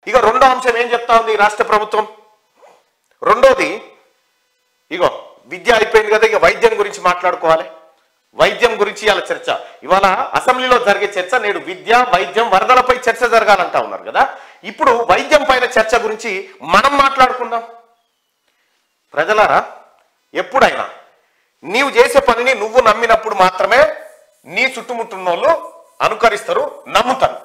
ఇక రెండో అంశం ఏం చెప్తా ఉంది ఈ రాష్ట్ర ప్రభుత్వం రెండోది ఇగో విద్య అయిపోయింది కదా ఇక వైద్యం గురించి మాట్లాడుకోవాలి వైద్యం గురించి ఇవాళ చర్చ ఇవాళ అసెంబ్లీలో జరిగే చర్చ నేడు విద్య వైద్యం వరదలపై చర్చ జరగాలంటా ఉన్నారు కదా ఇప్పుడు వైద్యం పైన చర్చ గురించి మనం మాట్లాడుకుందాం ప్రజలారా ఎప్పుడైనా నీవు చేసే పనిని నువ్వు నమ్మినప్పుడు మాత్రమే నీ చుట్టుముట్టున్న వాళ్ళు అనుకరిస్తారు నమ్ముతారు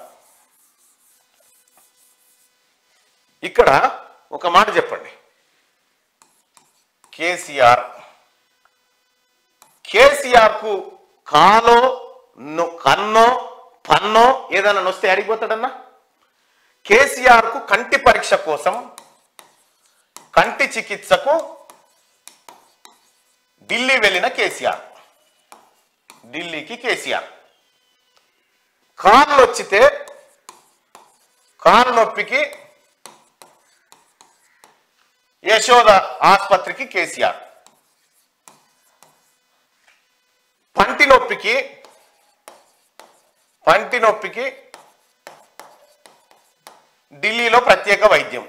ఇక్కడ ఒక మాట చెప్పండి కేసీఆర్ కేసీఆర్ కు కాలో ను- కన్నో పన్నో ఏదైనా నొస్తే అడిగిపోతాడన్నా కేసీఆర్ కు కంటి పరీక్ష కోసం కంటి చికిత్సకు ఢిల్లీ వెళ్ళిన కేసీఆర్ ఢిల్లీకి కేసీఆర్ కాళ్ళు వచ్చితే కాలు నొప్పికి యశోద ఆసుపత్రికి కేసీఆర్ పంటి నొప్పికి పంటి నొప్పికి ఢిల్లీలో ప్రత్యేక వైద్యం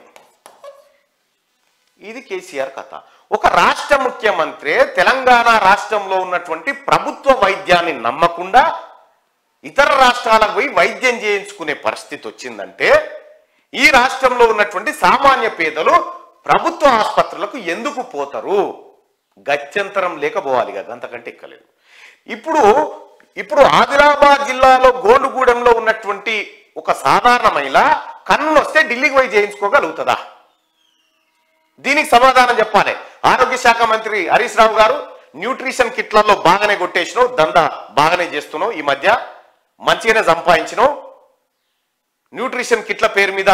ఇది కేసీఆర్ కథ ఒక రాష్ట్ర ముఖ్యమంత్రి తెలంగాణ రాష్ట్రంలో ఉన్నటువంటి ప్రభుత్వ వైద్యాన్ని నమ్మకుండా ఇతర రాష్ట్రాలకు పోయి వైద్యం చేయించుకునే పరిస్థితి వచ్చిందంటే ఈ రాష్ట్రంలో ఉన్నటువంటి సామాన్య పేదలు ప్రభుత్వ ఆసుపత్రులకు ఎందుకు పోతారు గత్యంతరం లేకపోవాలి కదా అంతకంటే ఎక్కలేదు ఇప్పుడు ఇప్పుడు ఆదిలాబాద్ జిల్లాలో గోండుగూడెంలో ఉన్నటువంటి ఒక సాధారణ మహిళ కన్ను వస్తే ఢిల్లీకి పోయి చేయించుకోగలుగుతుందా దీనికి సమాధానం చెప్పాలి ఆరోగ్య శాఖ మంత్రి హరీష్ రావు గారు న్యూట్రిషన్ కిట్లలో బాగానే కొట్టేసినావు దంద బాగానే చేస్తున్నావు ఈ మధ్య మంచిగానే సంపాదించినావు న్యూట్రిషన్ కిట్ల పేరు మీద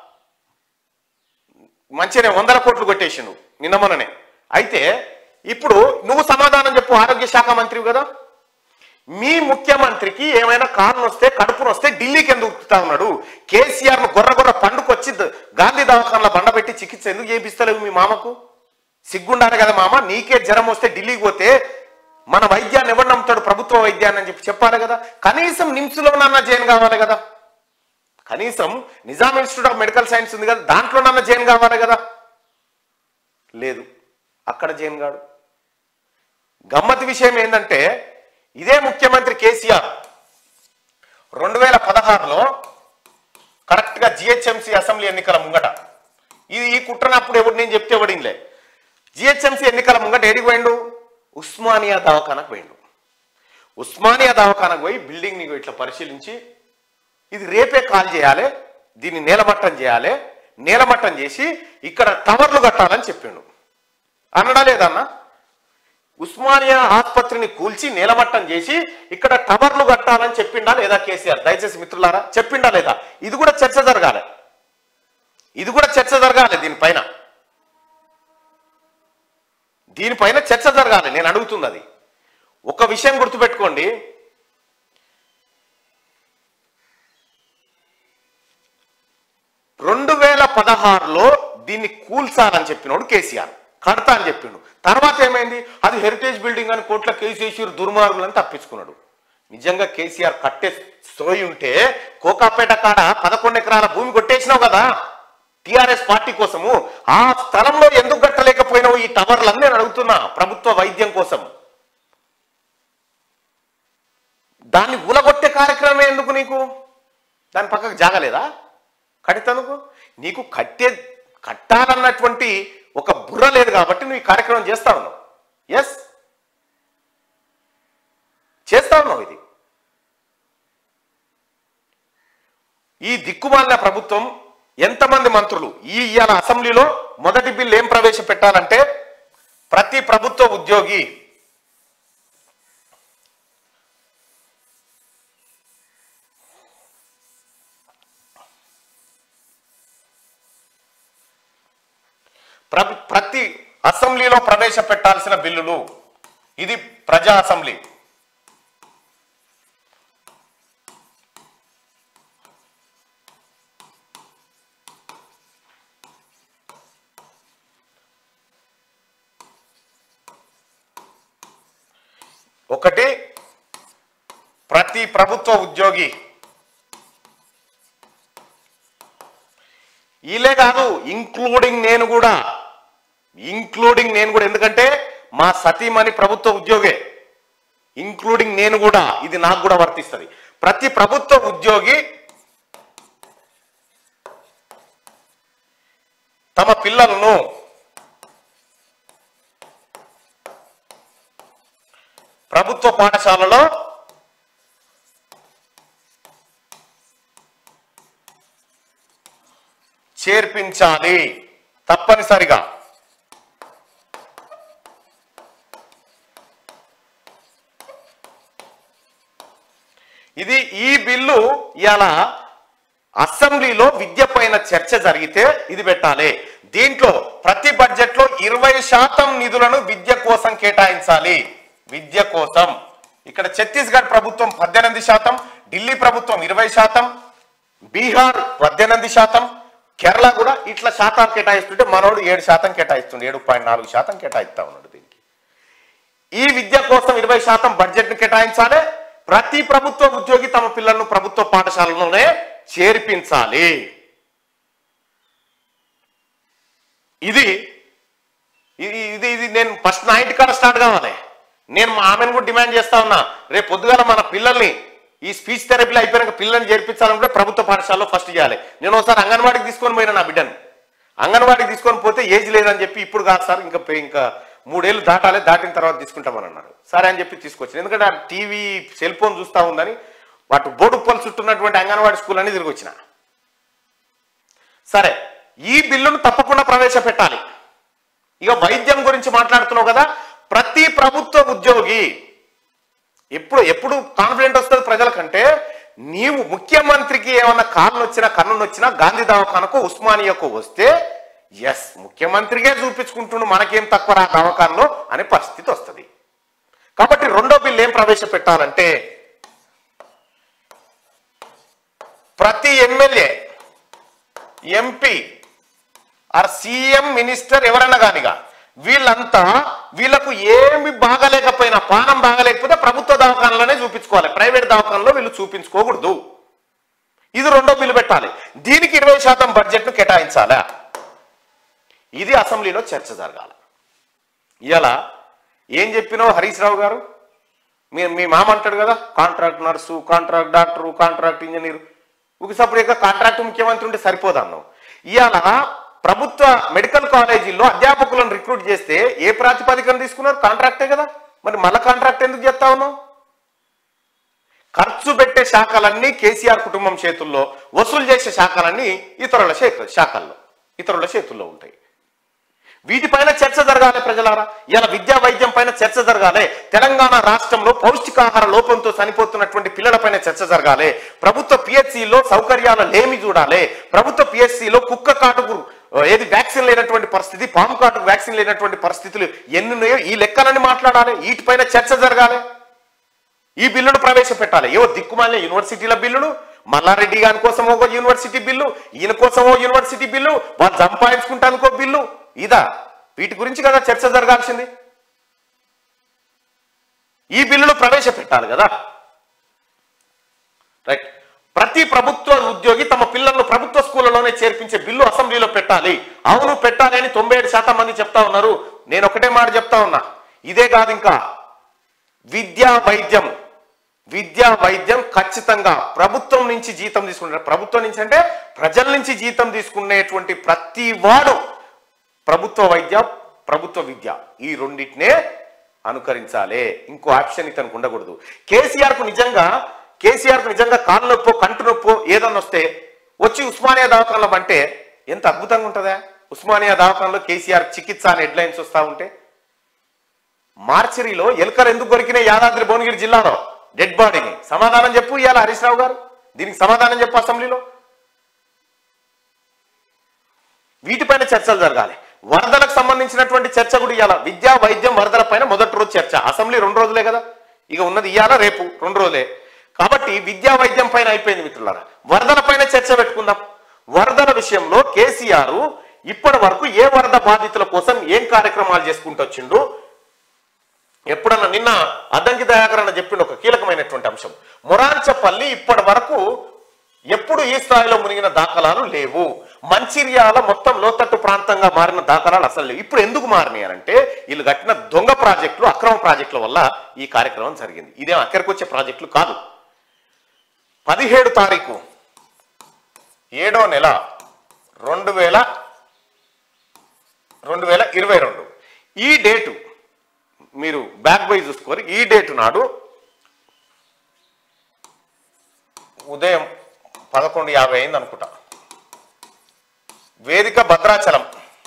మంచిగానే వందల కోట్లు కొట్టేసినావు నిన్న మొన్ననే అయితే ఇప్పుడు నువ్వు సమాధానం చెప్పు ఆరోగ్య శాఖ మంత్రివి కదా మీ ముఖ్యమంత్రికి ఏమైనా కాళ్ళు వస్తే కడుపును వస్తే ఢిల్లీకి ఎందుకు ఉరుకుతా ఉన్నాడు కేసీఆర్ ను గొర్ర గొర్ర పండుకొచ్చి ద- గాంధీ దవాఖానలో బండబెట్టి చికిత్స ఎందుకు చేపిస్తలేవు మీ మామకు సిగ్గుండాలి కదా మామ నీకే జ్వరం వస్తే ఢిల్లీకి పోతే మన వైద్యాన్ని ఎవరు నమ్ముతాడు ప్రభుత్వ వైద్యాన్ని అని చెప్పి చెప్పాలి కదా కనీసం నిమ్స్లోనన్నా జైన్ కావాలి కదా కనీసం Nizam institute of medical science ఉంది కదా దాంట్లోనన్నా జైన్ కావాలి కదా లేదు అక్కడ జైన్ గాడు గమ్మత్ విషయం ఏంటంటే ఇదే ముఖ్యమంత్రి కేసీఆర్ రెండు వేల పదహారులో కరెక్ట్గా జిహెచ్ఎంసీ అసెంబ్లీ ఎన్నికల ముంగట ఇది ఈ కుట్రనప్పుడు ఎవడు నేను చెప్తే ఎవడింలే జిహెచ్ఎంసీ ఎన్నికల ముంగట ఏడికి పోయిండు ఉస్మానియా దవాఖానకు పోయిండు ఉస్మానియా దవాఖానకు పోయి బిల్డింగ్ని ఇట్లా పరిశీలించి ఇది రేపే కాల్ చేయాలి దీన్ని నేలమట్టం చేయాలి నేలమట్టం చేసి ఇక్కడ టవర్లు కట్టాలని చెప్పిండు అనడా లేదన్నా ఉస్మానియా ఆసుపత్రిని కూల్చి నేలమట్టం చేసి ఇక్కడ టవర్లు కట్టాలని చెప్పిండా లేదా కేసీఆర్ దయచేసి మిత్రులారా చెప్పిండా లేదా ఇది కూడా చర్చ జరగాలి ఇది కూడా చర్చ జరగాలి దీనిపైన దీనిపైన చర్చ జరగాలి నేను అడుగుతుంది అది ఒక విషయం గుర్తుపెట్టుకోండి రెండు వేల పదహారులో దీన్ని కూల్చాలని చెప్పినోడు కేసీఆర్ కడతా అని చెప్పిండు తర్వాత ఏమైంది అది హెరిటేజ్ బిల్డింగ్ అని కోట్ల కేసీఆర్ దుర్మార్గులని తప్పించుకున్నాడు నిజంగా కేసీఆర్ కట్టే సోయి ఉంటే కోకాపేట కాడ పదకొండు ఎకరాల భూమి కొట్టేసినావు కదా టిఆర్ఎస్ పార్టీ కోసము ఆ స్థలంలో ఎందుకు కట్టలేకపోయినావు ఈ టవర్లన్నీ నేను అడుగుతున్నా ప్రభుత్వ వైద్యం కోసం దాన్ని ఊలగొట్టే కార్యక్రమం ఎందుకు నీకు దాని పక్కకు జాగలేదా కడితనుకు నీకు కట్టే కట్టాలన్నటువంటి ఒక బుర్ర లేదు కాబట్టి నువ్వు ఈ కార్యక్రమం చేస్తా ఉన్నావు ఎస్ చేస్తా ఉన్నావు ఇది ఈ దిక్కుమాలిన ప్రభుత్వం ఎంతమంది మంత్రులు ఈ ఇవాళ అసెంబ్లీలో మొదటి బిల్లు ఏం ప్రవేశపెట్టాలంటే ప్రతి ప్రభుత్వ ఉద్యోగి ప్ర- ప్రతి అసెంబ్లీలో ప్రవేశపెట్టాల్సిన బిల్లులు ఇది ప్రజా అసెంబ్లీ ఒకటి ప్రతి ప్రభుత్వ ఉద్యోగి వీళ్ళే కాదు ఇంక్లూడింగ్ నేను కూడా ఇంక్లూడింగ్ నేను కూడా ఎందుకంటే మా సతీమణి ప్రభుత్వ ఉద్యోగే ఇంక్లూడింగ్ నేను కూడా ఇది నాకు కూడా వర్తిస్తుంది ప్రతి ప్రభుత్వ ఉద్యోగి తమ పిల్లలను ప్రభుత్వ పాఠశాలలో చేర్పించాలి తప్పనిసరిగా ఇది ఈ బిల్లు ఇవాళ అసెంబ్లీలో విద్య పైన చర్చ జరిగితే ఇది పెట్టాలి దీంట్లో ప్రతి బడ్జెట్ లో ఇరవై శాతం నిధులను విద్య కోసం కేటాయించాలి విద్య కోసం ఇక్కడ ఛత్తీస్గఢ్ ప్రభుత్వం పద్దెనిమిది శాతం ఢిల్లీ ప్రభుత్వం ఇరవై శాతం బీహార్ పద్దెనిమిది శాతం కేరళ కూడా ఇట్లా శాతాలు కేటాయిస్తుంటే మనోడు ఏడు శాతం కేటాయిస్తుండే ఏడు పాయింట్ నాలుగు శాతం కేటాయిస్తా ఉన్నాడు దీనికి ఈ విద్య కోసం ఇరవై శాతం బడ్జెట్ ను కేటాయించాలి ప్రతి ప్రభుత్వ ఉద్యోగి తమ పిల్లలను ప్రభుత్వ పాఠశాలలోనే చేర్పించాలి ఇది ఇది ఇది ఇది నేను ఫస్ట్ నా ఇంటి కాడ స్టార్ట్ కావాలి నేను మా ఆమెను కూడా డిమాండ్ చేస్తా ఉన్నా రేపు పొద్దుగాల మన పిల్లల్ని ఈ స్పీచ్ థెరపీలో అయిపోయాక పిల్లల్ని చేర్పించాలంటే ప్రభుత్వ పాఠశాలలో ఫస్ట్ చేయాలి నేను ఒకసారి అంగన్వాడికి తీసుకొని పోయినా నా బిడ్డను అంగన్వాడికి తీసుకొని పోతే ఏజ్ లేదని చెప్పి ఇప్పుడు కాదు సార్ ఇంకా పే- ఇంకా మూడేళ్ళు దాటాలి దాటిన తర్వాత తీసుకుంటామని అన్నారు సరే అని చెప్పి తీసుకొచ్చాను ఎందుకంటే ఆ టీవీ సెల్ ఫోన్ చూస్తా ఉందని వాటి బోడుప్పలు చుట్టున్నటువంటి అంగన్వాడి స్కూల్ అని తిరిగి వచ్చిన సరే ఈ బిల్లును తప్పకుండా ప్రవేశపెట్టాలి ఇక వైద్యం గురించి మాట్లాడుతున్నావు కదా ప్రతి ప్రభుత్వ ఉద్యోగి ఎప్పుడు ఎప్పుడు కాన్ఫిడెంట్ వస్తుంది ప్రజలకంటే నీవు ముఖ్యమంత్రికి ఏమన్నా కాళ్ళు వచ్చినా కన్ను వచ్చినా గాంధీ దవాఖానకు ఉస్మానియాకు వస్తే ఎస్ ముఖ్యమంత్రికే చూపించుకుంటుండు మనకేం తక్కువ రా దవాఖానలో అనే పరిస్థితి వస్తుంది కాబట్టి రెండో బిల్లు ఏం ప్రవేశపెట్టాలంటే ప్రతి MLA MP or CM minister ఎవరైనా కానిగా వీళ్ళంతా వీళ్ళకు ఏమి బాగలేకపోయినా పానం బాగలేకపోతే ప్రభుత్వ దవాఖానలోనే చూపించుకోవాలి ప్రైవేట్ దవాఖానలో వీళ్ళు చూపించుకోకూడదు ఇది రెండో బిల్లు పెట్టాలి దీనికి ఇరవై శాతం బడ్జెట్ను కేటాయించాలా ఇది అసెంబ్లీలో చర్చ జరగాలి ఇలా ఏం చెప్పినావు హరీష్ రావు గారు మీ మీ మామ అంటాడు కదా contract nurse contract doctor contract engineer ఒకసప్పుడు కాంట్రాక్ట్ ముఖ్యమంత్రి ఉంటే సరిపోదన్నావు ఇవాళ ప్రభుత్వ మెడికల్ కాలేజీల్లో అధ్యాపకులను రిక్రూట్ చేస్తే ఏ ప్రాతిపదికన తీసుకున్నారు కాంట్రాక్టే కదా మరి మళ్ళా కాంట్రాక్ట్ ఎందుకు చేస్తా ఉన్నావు ఖర్చు పెట్టే శాఖలన్నీ కేసీఆర్ కుటుంబం చేతుల్లో వసూలు చేసే శాఖలన్నీ ఇతరుల చేతు శాఖల్లో ఇతరుల చేతుల్లో ఉంటాయి వీటిపైన చర్చ జరగాలి ప్రజలారా ఇలా విద్యా వైద్యం పైన చర్చ జరగాలి తెలంగాణ రాష్ట్రంలో పౌష్టికాహార లోపంతో చనిపోతున్నటువంటి పిల్లలపైన చర్చ జరగాలి ప్రభుత్వ పిహెచ్సిలో సౌకర్యాల లేమి చూడాలి ప్రభుత్వ పిహెచ్సిలో కుక్క కాటుకు ఏది వ్యాక్సిన్ లేనటువంటి పరిస్థితి పాము కాటుకు వ్యాక్సిన్ లేనటువంటి పరిస్థితులు ఎన్ని ఉన్నాయో ఈ లెక్కలన్నీ మాట్లాడాలి వీటిపైన చర్చ జరగాలి ఈ బిల్లును ప్రవేశపెట్టాలి ఏవో దిక్కుమాలిన యూనివర్సిటీల బిల్లులు మల్లారెడ్డి గారి కోసం ఒక యూనివర్సిటీ బిల్లు ఈయన కోసం ఓ యూనివర్సిటీ బిల్లు వాళ్ళు సంపాదించుకుంటానికో బిల్లు ఇదా వీటి గురించి కదా చర్చ జరగాల్సింది ఈ బిల్లును ప్రవేశపెట్టాలి కదా రైట్ ప్రతి ప్రభుత్వ ఉద్యోగి తమ పిల్లలను ప్రభుత్వ స్కూళ్ళలోనే చేర్పించే బిల్లు అసెంబ్లీలో పెట్టాలి అవును పెట్టాలి అని తొంభై ఏడు శాతం మంది చెప్తా ఉన్నారు నేను ఒకటే మాట చెప్తా ఉన్నా ఇదే కాదు ఇంకా విద్యా వైద్యం విద్యా వైద్యం ఖచ్చితంగా ప్రభుత్వం నుంచి జీతం తీసుకునే ప్రభుత్వం నుంచి అంటే ప్రజల నుంచి జీతం తీసుకునేటువంటి ప్రతి వాడు ప్రభుత్వ వైద్య ప్రభుత్వ విద్య ఈ రెండింటినే అనుకరించాలి ఇంకో ఆప్షన్ ఇతనికి ఉండకూడదు కేసీఆర్ కు నిజంగా కేసీఆర్ కు నిజంగా కాళ్ళ నొప్పో కంటు నొప్పో ఏదన్నా వస్తే వచ్చి ఉస్మానియా దవాఖానలో అంటే ఎంత అద్భుతంగా ఉంటుందా ఉస్మానియా దవాఖానలో కేసీఆర్ చికిత్స అనే హెడ్లైన్స్ వస్తా ఉంటే మార్చరీలో ఎలుకలు ఎందుకు కొరికినాయి యాదాద్రి భువనగిరి జిల్లాలో డెడ్ బాడీని సమాధానం చెప్పు ఇవాళ హరీష్ రావు గారు దీనికి సమాధానం చెప్పు అసెంబ్లీలో వీటిపైన చర్చలు జరగాలి వరదలకు సంబంధించినటువంటి చర్చ కూడా ఇవాళ విద్యా వైద్యం వరదల పైన మొదటి రోజు చర్చ అసెంబ్లీ రెండు రోజులే కదా ఇక ఉన్నది ఇవాళ రేపు రెండు రోజులే కాబట్టి విద్యా వైద్యం పైన అయిపోయింది మిత్రులారా వరదల పైన చర్చ పెట్టుకుందాం వరదల విషయంలో కేసీఆర్ ఇప్పటి వరకు ఏ వరద బాధితుల కోసం ఏం కార్యక్రమాలు చేసుకుంటూ వచ్చిండు ఎప్పుడన్నా నిన్న అద్దంకి దయాకర్ అన్న చెప్పిండు ఒక కీలకమైనటువంటి అంశం మొరాంచపల్లి ఇప్పటి వరకు ఎప్పుడు ఈ స్థాయిలో మునిగిన దాఖలాలు లేవు మంచిర్యాల మొత్తం లోతట్టు ప్రాంతంగా మారిన దాఖలాలు అసలు లేవు ఇప్పుడు ఎందుకు మారినాయి అంటే వీళ్ళు కట్టిన దొంగ ప్రాజెక్టులు అక్రమ ప్రాజెక్టుల వల్ల ఈ కార్యక్రమం జరిగింది ఇదేం అక్కడికి వచ్చే ప్రాజెక్టులు కాదు పదిహేడు తారీఖు ఏడో నెల రెండు వేల రెండు వేల ఇరవై రెండు ఈ డేటు మీరు బ్యాక్ బై చూసుకొని ఈ డేటు నాడు ఉదయం పదకొండు యాభై అయింది అనుకుంటా వేదిక భద్రాచలం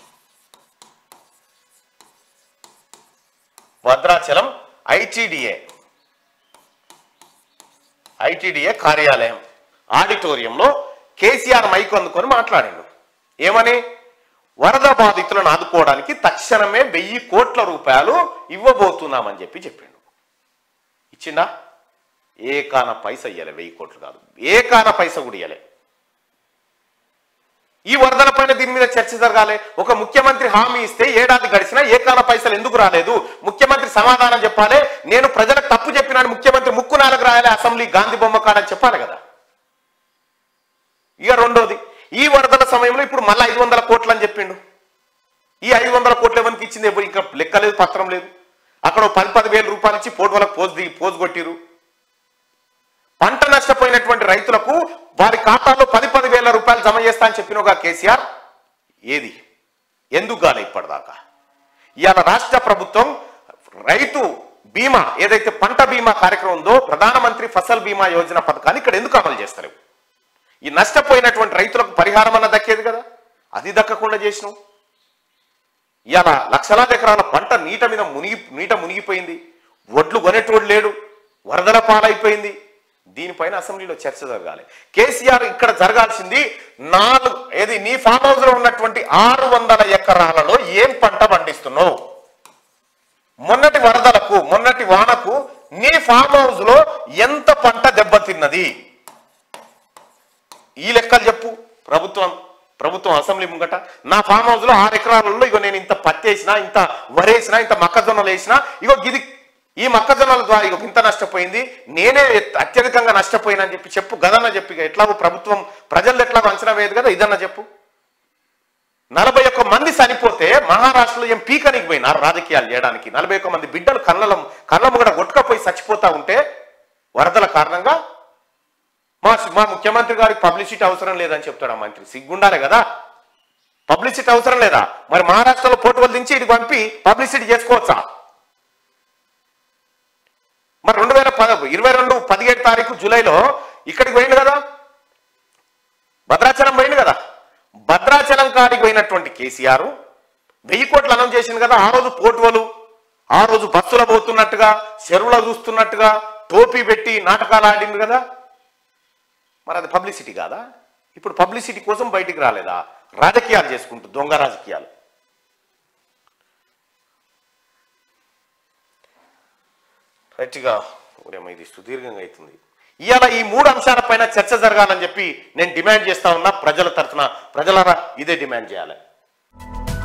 భద్రాచలం ఐటీడీఏ ఐటీడీఏ కార్యాలయం ఆడిటోరియంలో కేసీఆర్ మైక్ అందుకొని మాట్లాడిండు ఏమని వరద బాధితులను ఆదుకోవడానికి తక్షణమే వెయ్యి కోట్ల రూపాయలు ఇవ్వబోతున్నామని చెప్పి చెప్పిండు ఇచ్చిండా ఏకాన పైస ఇయ్యలే వెయ్యి కోట్లు కాదు ఏకాన పైస కూడా ఇయ్యలే ఈ వరదల పైన దీని మీద చర్చ జరగాలి ఒక ముఖ్యమంత్రి హామీ ఇస్తే ఏడాది గడిచినా ఏకాన పైసలు ఎందుకు రాలేదు ముఖ్యమంత్రి సమాధానం చెప్పాలి నేను ప్రజలకు తప్పు చెప్పినాను ముఖ్యమంత్రి ముక్కు నాలుగు రాయాలి అసెంబ్లీ గాంధీ బొమ్మ కాడని చెప్పాలి కదా ఇక రెండోది ఈ వరదల సమయంలో ఇప్పుడు మళ్ళీ ఐదు వందల కోట్లు అని చెప్పిండు ఈ ఐదు వందల కోట్లు ఎవరికి ఇచ్చింది ఎవరు ఇంకా లెక్క లేదు పత్రం లేదు అక్కడ ఓ పది పది వేల రూపాయలు ఇచ్చి పోటు వాళ్ళకి పోజు దిగి పోజు కొట్టిరు పంట నష్టపోయినటువంటి రైతులకు వారి ఖాతాలో పది పది వేల రూపాయలు జమ చేస్తా అని చెప్పినగా కేసీఆర్ ఏది ఎందుకు గాలి ఇప్పటిదాకా ఇవాళ రాష్ట్ర ప్రభుత్వం రైతు బీమా ఏదైతే పంట బీమా కార్యక్రమం ఉందో ప్రధానమంత్రి ఫసల్ బీమా యోజన పథకాన్ని ఇక్కడ ఎందుకు అమలు చేస్తలేవు ఈ నష్టపోయినటువంటి రైతులకు పరిహారం అన్న దక్కేది కదా అది దక్కకుండా చేసినావు ఇవాళ లక్షలాది ఎకరాల పంట నీట మీద మునిగి నీట మునిగిపోయింది వడ్లు కొనేటోడు లేడు వరదల పాలైపోయింది దీనిపైన అసెంబ్లీలో చర్చ జరగాలి కేసీఆర్ ఇక్కడ జరగాల్సింది నాలుగు ఏది నీ ఫామ్ హౌస్ లో ఉన్నటువంటి ఆరు వందల ఎకరాలలో ఏం పంట పండిస్తున్నావు మొన్నటి వరదలకు మొన్నటి వానకు నీ ఫామ్ హౌస్ లో ఎంత పంట దెబ్బతిన్నది ఈ లెక్కలు చెప్పు ప్రభుత్వం ప్రభుత్వం అసెంబ్లీ ముంగట నా ఫామ్ హౌస్ లో ఆరు ఎకరాలలో ఇగో నేను ఇంత పత్తి వేసినా ఇంత వరేసినా ఇంత మొక్కజొన్నలు వేసినా ఇగో గిది ఈ మొక్కజొన్నల ద్వారా ఇగో ఇంత నష్టపోయింది నేనే అత్యధికంగా నష్టపోయినా అని చెప్పి చెప్పు గదన్న చెప్పి ఇక ఎట్లాగో ప్రభుత్వం ప్రజలు ఎట్లాగో అంచనా వేయదు కదా ఇదన్నా చెప్పు నలభై ఒక్క మంది చనిపోతే మహారాష్ట్రలో ఏం పీకనికి పోయినారు రాజకీయాలు చేయడానికి నలభై ఒక్క మంది బిడ్డలు కళ్ళలో కళ్ళ కూడా కొట్టుకపోయి చచ్చిపోతా ఉంటే వరదల కారణంగా మా మా ముఖ్యమంత్రి గారికి పబ్లిసిటీ అవసరం లేదని చెప్తాడు ఆ మంత్రి సిగ్గుండాలే కదా పబ్లిసిటీ అవసరం లేదా మరి మహారాష్ట్రలో పోటువలు దించి ఇది పంపి పబ్లిసిటీ చేసుకోవచ్చా మరి రెండు వేల పద ఇరవై రెండు పదిహేడు తారీఖు జూలైలో ఇక్కడికి పోయింది కదా భద్రాచలం పోయింది కదా భద్రాచలం కాడికి పోయినటువంటి కేసీఆర్ వెయ్యి కోట్లు అనౌన్స్ చేసింది కదా ఆ రోజు పోటువలు ఆ రోజు బస్సులో పోతున్నట్టుగా చెరువులో చూస్తున్నట్టుగా టోపీ పెట్టి నాటకాలు ఆడింది కదా మరి అది పబ్లిసిటీ కాదా ఇప్పుడు పబ్లిసిటీ కోసం బయటికి రాలేదా రాజకీయాలు చేసుకుంటూ దొంగ రాజకీయాలు రైట్గా ఊరేమో ఇది సుదీర్ఘంగా అవుతుంది ఇవాళ ఈ మూడు అంశాలపైన చర్చ జరగాలని చెప్పి నేను డిమాండ్ చేస్తా ఉన్నా ప్రజల తరఫున ప్రజలారా ఇదే డిమాండ్ చేయాలి